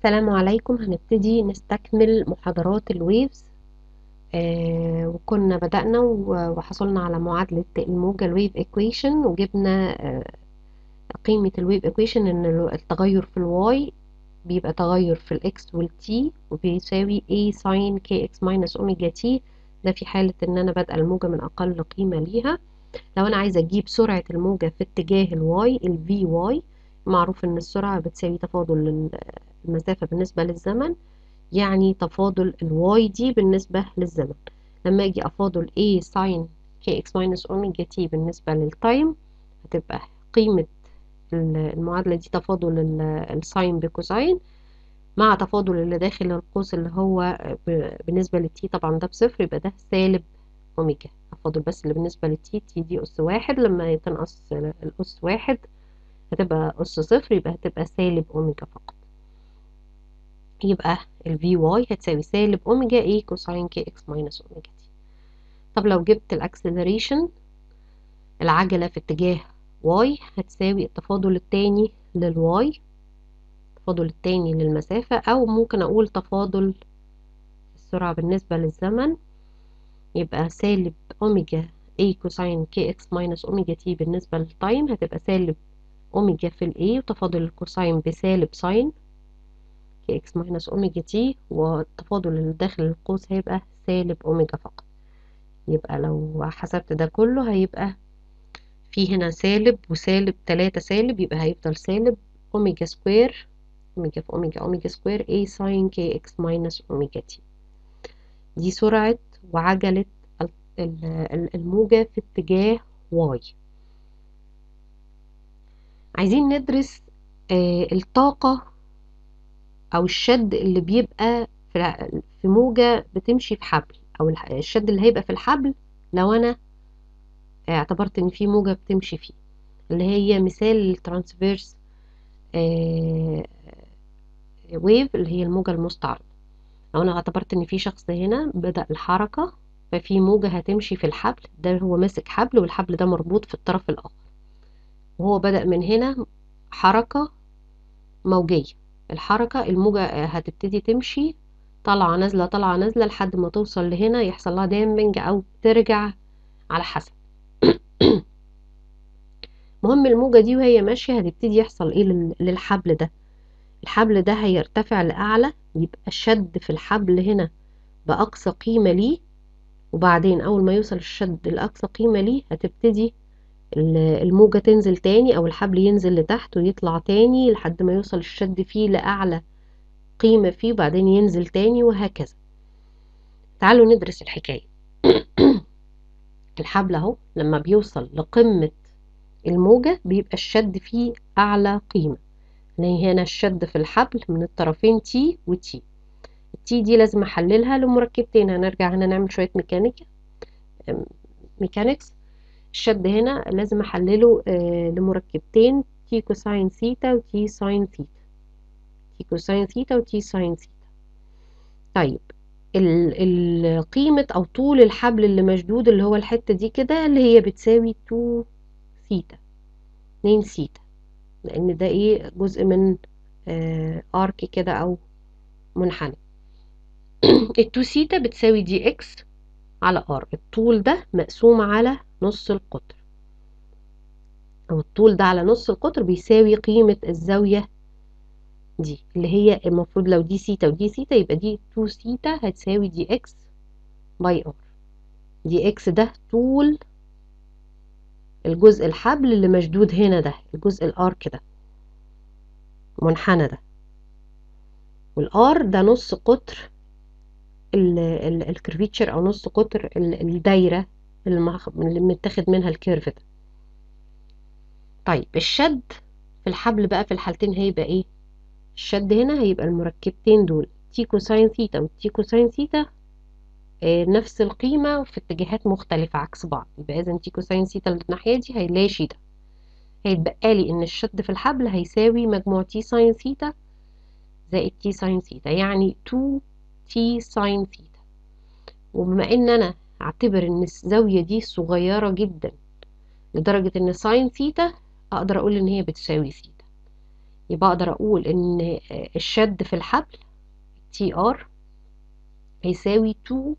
السلام عليكم هنبتدي نستكمل محاضرات الويفز آه وكنا بدأنا و- وحصلنا على معادلة الموجة الويف ايكويشن وجبنا آه قيمة الويف ايكويشن ان ال- التغير في الواي بيبقى تغير في الاكس والتي وبيساوي a sin kx minus اوميجا t ده في حالة ان انا بادئة الموجة من اقل قيمة ليها لو انا عايزة اجيب سرعة الموجة في اتجاه الواي ال vy معروف ان السرعة بتساوي تفاضل ال- المسافة بالنسبة للزمن يعني تفاضل الواي دي بالنسبة للزمن لما اجي افاضل a sin kx minus اوميجا t بالنسبة للتايم هتبقى قيمة ال- المعادلة دي تفاضل ال- الساين بكوساين مع تفاضل اللي داخل القوس اللي هو ب- بالنسبة للتي طبعا ده بصفر يبقى ده سالب اوميجا افاضل بس اللي بالنسبة للتي تي دي اس واحد لما تنقص الاس واحد هتبقى اس صفر يبقى هتبقى سالب اوميجا فقط يبقى ال Vy هتساوي سالب اوميجا A كوساين كي اكس ماينس اوميجا تي طب لو جبت الاكسلريشن العجلة في اتجاه y هتساوي التفاضل التاني للواي التفاضل التاني للمسافة أو ممكن أقول تفاضل السرعة بالنسبة للزمن يبقى سالب أوميجا A كوساين كي اكس ماينس أوميجا تي بالنسبة للتايم هتبقى سالب أوميجا في ال A وتفاضل الكوساين بسالب ساين كي اكس ماينس أوميجا تي والتفاضل اللي داخل القوس هيبقى سالب أوميجا فقط يبقى لو حسبت ده كله هيبقى في هنا سالب وسالب تلاتة سالب يبقى هيفضل سالب أوميجا سكوير أوميجا في أوميجا أوميجا سكوير A ساين كي إكس ماينس أوميجا تي دي سرعة وعجلة ال- ال- ال- الموجة في اتجاه واي عايزين ندرس آه، الطاقة أو الشد اللي بيبقى في الع- في موجة بتمشي في حبل أو الح- الشد اللي هيبقى في الحبل لو أنا اعتبرت إن في موجة بتمشي فيه اللي هي مثال الترانسفيرس ويف اللي هي الموجة المستعرضة لو أنا اعتبرت إن في شخص هنا بدأ الحركة ففي موجة هتمشي في الحبل ده هو ماسك حبل والحبل ده مربوط في الطرف الآخر وهو بدأ من هنا حركة موجية الحركة الموجة هتبتدي تمشي طالعة نازلة طالعة نازلة لحد ما توصل لهنا يحصل لها دامبنج أو ترجع على حسب مهم الموجة دي وهي ماشية هتبتدي يحصل ايه لل- للحبل ده الحبل ده هيرتفع لأعلى يبقى الشد في الحبل هنا بأقصى قيمة ليه وبعدين أول ما يوصل الشد لأقصى قيمة ليه هتبتدي ال- الموجة تنزل تاني أو الحبل ينزل لتحت ويطلع تاني لحد ما يوصل الشد فيه لأعلى قيمة فيه وبعدين ينزل تاني وهكذا تعالوا ندرس الحكاية الحبل اهو لما بيوصل لقمة الموجة بيبقى الشد فيه أعلى قيمة يعني هنا الشد في الحبل من الطرفين تي وتي التي دي لازم أحللها لمركبتين هنرجع هنا نعمل شوية ميكانيكا ميكانيكس الشد هنا لازم أحلله آه، لمركبتين تي كوساين ثيتا وتي ساين ثيتا تي كوساين ثيتا وتي ساين ثيتا طيب ال- ال- قيمة أو طول الحبل اللي مشدود اللي هو الحتة دي كده اللي هي بتساوي 2 ثيتا 2 ثيتا لأن ده إيه جزء من آه، آرك كده أو منحنى التو ثيتا بتساوي دي إكس على ار الطول ده مقسوم على نص القطر أو الطول ده على نص القطر بيساوي قيمة الزاوية دي اللي هي المفروض لو دي ثيتا ودي ثيتا يبقى دي 2 ثيتا هتساوي دي إكس باي ار دي إكس ده طول الجزء الحبل اللي مشدود هنا ده الجزء الارك ده منحنى ده والار ده نص قطر الكرفيتشر او نص قطر ال- الدايره اللي مخ- اللي متاخد منها الكيرف ده طيب الشد في الحبل بقى في الحالتين هيبقى ايه الشد هنا هيبقى المركبتين دول تي كوساين ثيتا والتي كوساين ثيتا آه، نفس القيمه في اتجاهات مختلفه عكس بعض يبقى اذا تي كوساين ثيتا اللي الناحيه دي هيلاشي ده هيتبقى لي ان الشد في الحبل هيساوي مجموع تي ساين ثيتا زائد تي ساين ثيتا يعني 2 تي ساين ثيتا وبما ان انا اعتبر ان الزاوية دي صغيرة جدا لدرجة ان ساين ثيتا اقدر اقول ان هي بتساوي ثيتا يبقى اقدر اقول ان الشد في الحبل تي ار هيساوي 2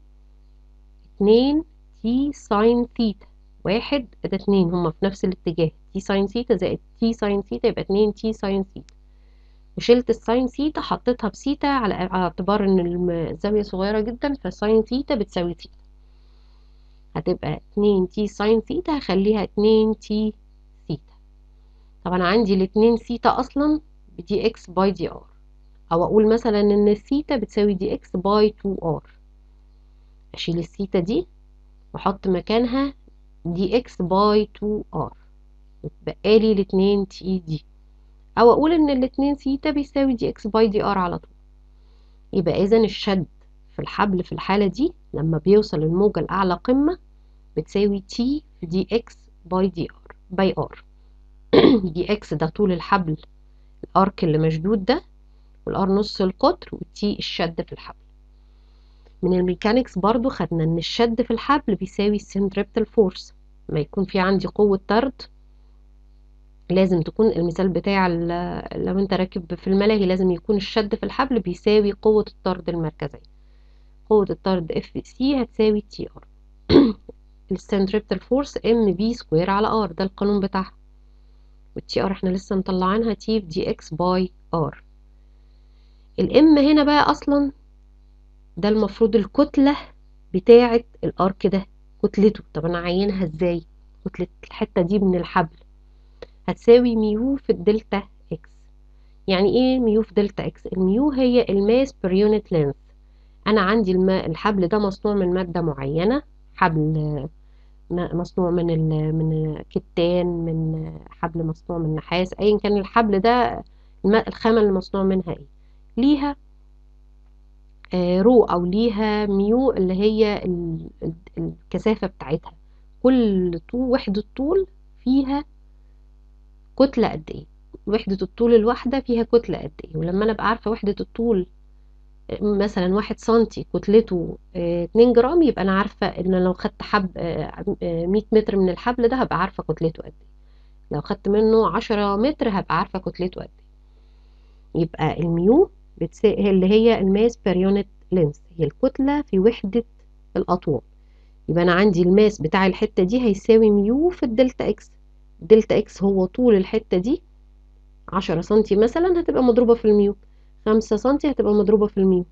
2 تي ساين ثيتا واحد ده اتنين هما في نفس الاتجاه تي ساين ثيتا زائد تي ساين ثيتا يبقى اتنين تي ساين ثيتا وشلت الساين ثيتا حطيتها بثيتا على اعتبار ان الزاوية صغيرة جدا فساين ثيتا بتساوي ثيتا هتبقى اتنين تي ساين ثيتا هخليها اتنين تي ثيتا طبعا عندي الاتنين ثيتا اصلا بدي اكس باي دي ار او اقول مثلا ان الثيتا بتساوي دي اكس باي 2 ار اشيل الثيتا دي واحط مكانها دي اكس باي 2 ار يتبقى لي الاتنين تي دي او اقول ان الاتنين ثيتا بيساوي دي اكس باي دي ار على طول يبقى اذا الشد في الحبل في الحالة دي لما بيوصل الموجة لأعلى قمة بتساوي تي في دي اكس باي دي ار باي ار دي اكس ده طول الحبل الارك اللي مشدود ده والار نص القطر والتي الشد في الحبل من الميكانيكس برضو خدنا ان الشد في الحبل بيساوي السنتريبتال فورس ما يكون في عندي قوة طرد لازم تكون المثال بتاع لو انت راكب في الملاهي لازم يكون الشد في الحبل بيساوي قوة الطرد المركزية قوة الطرد اف سي هتساوي تي ار السنتريبتال فورس ام بي سكوير على ار ده القانون بتاعها والتي ار احنا لسه مطلعينها تي في دي اكس باي ار الام هنا بقى اصلا ده المفروض الكتلة بتاعة الارك ده كتلته طب انا اعينها ازاي كتلة الحتة دي من الحبل هتساوي ميو في الدلتا اكس يعني ايه ميو في دلتا اكس الميو هي الماس بير يونت لينث انا عندي الم... الحبل ده مصنوع من مادة معينة حبل مصنوع من ال... من كتان من حبل مصنوع من نحاس ايا كان الحبل ده الخامة اللي مصنوع منها ايه ليها آه رو او ليها ميو اللي هي ال... الكثافة بتاعتها كل طول وحدة طول فيها كتلة قد ايه وحدة الطول الواحدة فيها كتلة قد ايه ولما انا ابقى عارفة وحدة الطول مثلا واحد سنتي كتلته اتنين جرام يبقى انا عارفة ان لو خدت حب مية متر من الحبل ده هبقى عارفة كتلته قد ايه لو خدت منه عشرة متر هبقى عارفة كتلته قد ايه يبقى الميو اللي هي الماس بير يونت لينس هي الكتلة في وحدة الأطوال يبقى أنا عندي الماس بتاع الحتة دي هيساوي ميو في الدلتا اكس دلتا اكس هو طول الحتة دي عشرة سنتي مثلا هتبقى مضروبة في الميو خمسة سنتي هتبقى مضروبة في الميو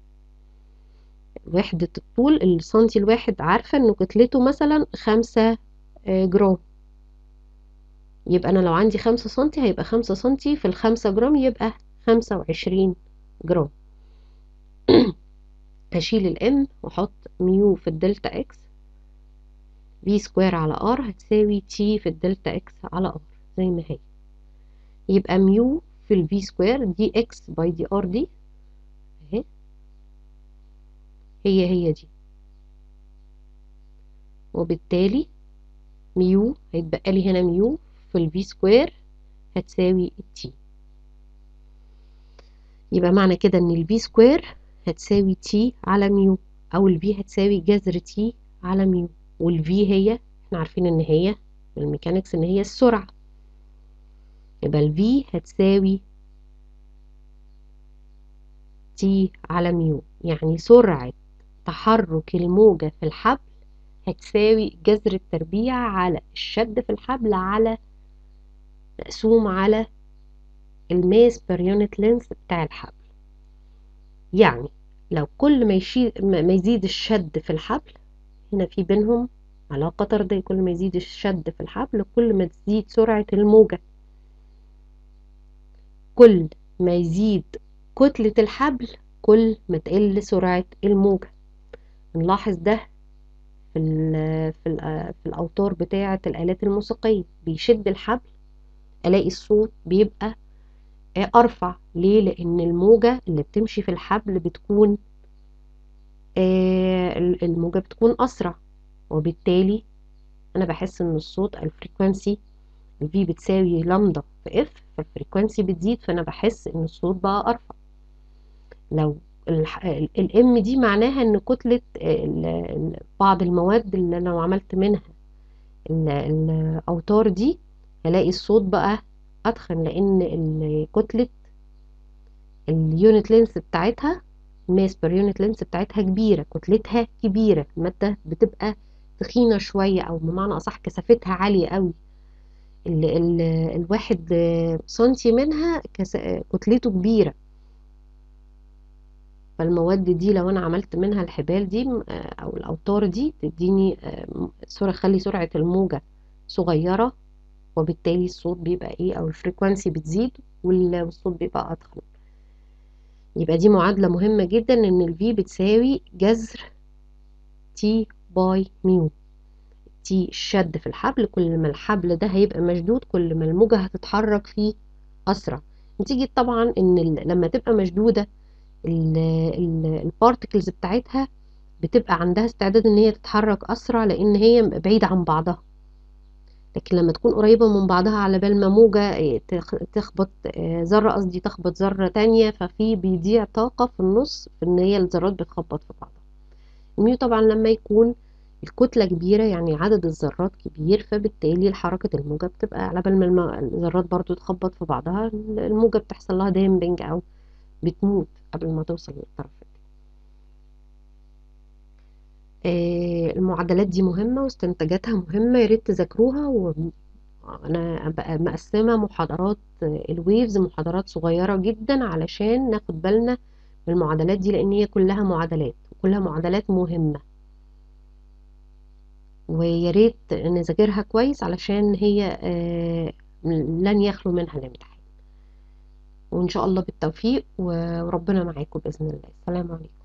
وحدة الطول السنتي الواحد عارفة انه كتلته مثلا خمسة جرام يبقى انا لو عندي خمسة سنتي هيبقى خمسة سنتي في الخمسة جرام يبقى خمسة وعشرين جرام هشيل الام واحط ميو في الدلتا اكس في سكوير على ار هتساوي تي في الدلتا اكس على ار زي ما هي يبقى ميو في الفي سكوير دي اكس باي دي ار دي اهي هي هي دي وبالتالي ميو هيتبقى لي هنا ميو في الفي سكوير هتساوي التي يبقى معنى كده ان الفي سكوير هتساوي تي على ميو او الفي هتساوي جذر تي على ميو والفي هي احنا عارفين ان هي الميكانيكس ان هي السرعة يبقى الفي هتساوي تي على ميو يعني سرعة تحرك الموجة في الحبل هتساوي جذر التربيع على الشد في الحبل على مقسوم على الماس بير يونت لينث بتاع الحبل يعني لو كل ما يشيل ما يزيد الشد في الحبل هنا في بينهم علاقة طردية كل ما يزيد الشد في الحبل كل ما تزيد سرعة الموجة كل ما يزيد كتلة الحبل كل ما تقل سرعة الموجة نلاحظ ده في ال في, ال في الأوتار بتاعة الآلات الموسيقية بيشد الحبل ألاقي الصوت بيبقى أرفع ليه؟ لأن الموجة اللي بتمشي في الحبل بتكون الموجة بتكون أسرع وبالتالي أنا بحس إن الصوت الفريكوانسي الفي بتساوي لامدا في اف فالفريكوانسي بتزيد فأنا بحس إن الصوت بقى أرفع لو الام دي معناها إن كتلة بعض المواد اللي لو عملت منها الأوتار دي هلاقي الصوت بقى أتخن لأن كتلة اليونت لينس بتاعتها الماس بير يونت لينس بتاعتها كبيرة كتلتها كبيرة المادة بتبقى تخينة شوية أو بمعنى أصح كثافتها عالية قوي ال ال الواحد سنتي منها كتلته كبيرة فالمواد دي لو أنا عملت منها الحبال دي أو الأوتار دي تديني سرعة خلي سرعة الموجة صغيرة وبالتالي الصوت بيبقى ايه أو الفريكوانسي بتزيد والصوت بيبقى أضخم يبقى دي معادلة مهمة جدا ان ال V بتساوي جذر T باي ميو تي الشد في الحبل كل ما الحبل ده هيبقى مشدود كل ما الموجة هتتحرك فيه أسرع نتيجة طبعا ان لما تبقى مشدودة البارتكلز بتاعتها بتبقى عندها استعداد ان هي تتحرك أسرع لان هي بعيدة عن بعضها لكن لما تكون قريبة من بعضها على بال ما موجة تخبط ذرة قصدي تخبط ذرة تانية ففي بيضيع طاقة في النص في ان هي الذرات بتخبط في بعضها الميو طبعا لما يكون الكتلة كبيرة يعني عدد الذرات كبير فبالتالي حركة الموجة بتبقى على بال ما الذرات برضو تخبط في بعضها الموجة بتحصل لها دامبنج أو بتموت قبل ما توصل للطرف المعادلات دي مهمة واستنتاجاتها مهمة ياريت تذاكروها وأنا بقى مقسمة محاضرات الويفز محاضرات صغيرة جدا علشان ناخد بالنا من المعادلات دي لأن هي كلها معادلات وكلها معادلات مهمة وياريت نذاكرها كويس علشان هي لن يخلو منها الامتحان وإن شاء الله بالتوفيق وربنا معاكم بإذن الله السلام عليكم